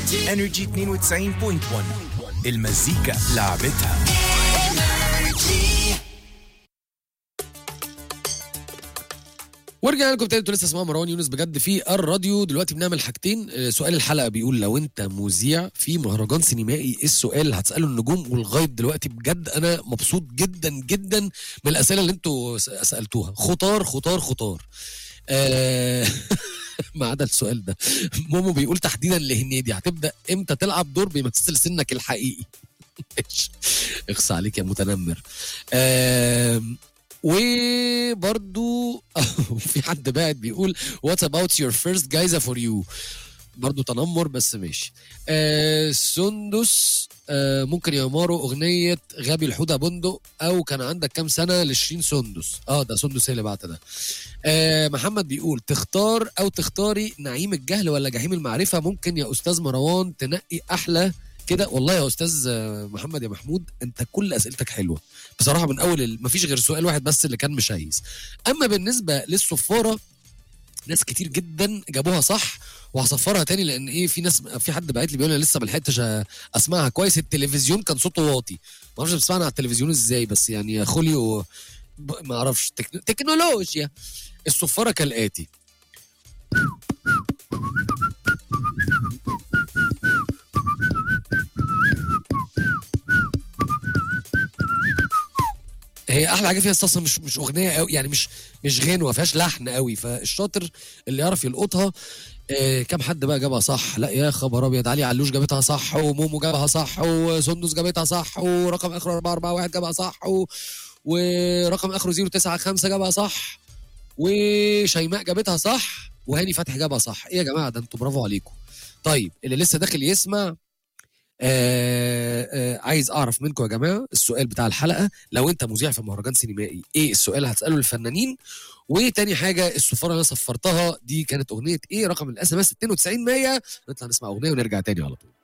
انرجي 92.1 المزيكا لعبتها ورجعنا لكم تاني انتوا لسه اسمها مروان يونس بجد في الراديو دلوقتي بنعمل حاجتين آه، سؤال الحلقه بيقول لو انت مذيع في مهرجان سينمائي ايه السؤال اللي هتساله النجوم ولغايه دلوقتي بجد انا مبسوط جدا جدا من الاسئله اللي انتوا س- سالتوها خطار خطار خطار آه، ما عدا السؤال ده مومو بيقول تحديدا لهنيدي هتبدا امتى تلعب دور بيمثل سنك الحقيقي ماشي. اخص عليك يا متنمر آم، وبرضو في حد باعت بيقول وات اباوت يور فيرست جايزه فور يو برضو تنمر بس ماشي آه سندس آه ممكن يا مارو اغنيه غبي الحوده بندق او كان عندك كام سنه لشيرين سندس اه ده سندس هي اللي بعت ده آه محمد بيقول تختار او تختاري نعيم الجهل ولا جحيم المعرفه ممكن يا استاذ مروان تنقي احلى كده والله يا استاذ آه، محمد يا محمود انت كل اسئلتك حلوه بصراحه من اول ال- مفيش غير سؤال واحد بس اللي كان مشيز اما بالنسبه للصفاره ناس كتير جدا جابوها صح وهصفرها تاني لان ايه في ناس في حد بعت لي بيقول انا لسه ما لحقتش اسمعها كويس التلفزيون كان صوته واطي ما اعرفش بتسمعنا على التلفزيون ازاي بس يعني يا خوليو ب- ما اعرفش تك... تكنولوجيا الصفاره كالاتي هي احلى حاجه فيها اصلا مش مش اغنيه قوي يعني مش مش غنوه فيهاش لحن قوي فالشاطر اللي يعرف يلقطها آه كم حد بقى جابها صح لا يا خبر ابيض علي علوش جابتها صح ومومو جابها صح وسندس جابتها صح ورقم اخره 441 جابها صح و... ورقم اخره 095 جابها صح وشيماء جابتها صح وهاني فتحي جابها صح ايه يا جماعه ده انتوا برافو عليكم طيب اللي لسه داخل يسمع آه آه عايز اعرف منكم يا جماعه السؤال بتاع الحلقه لو انت مذيع في مهرجان سينمائي ايه السؤال اللي هتساله للفنانين وتاني حاجه الصفاره اللي انا صفرتها دي كانت اغنيه ايه رقم الاس ام اس 92 100 نطلع نسمع اغنيه ونرجع تاني على طول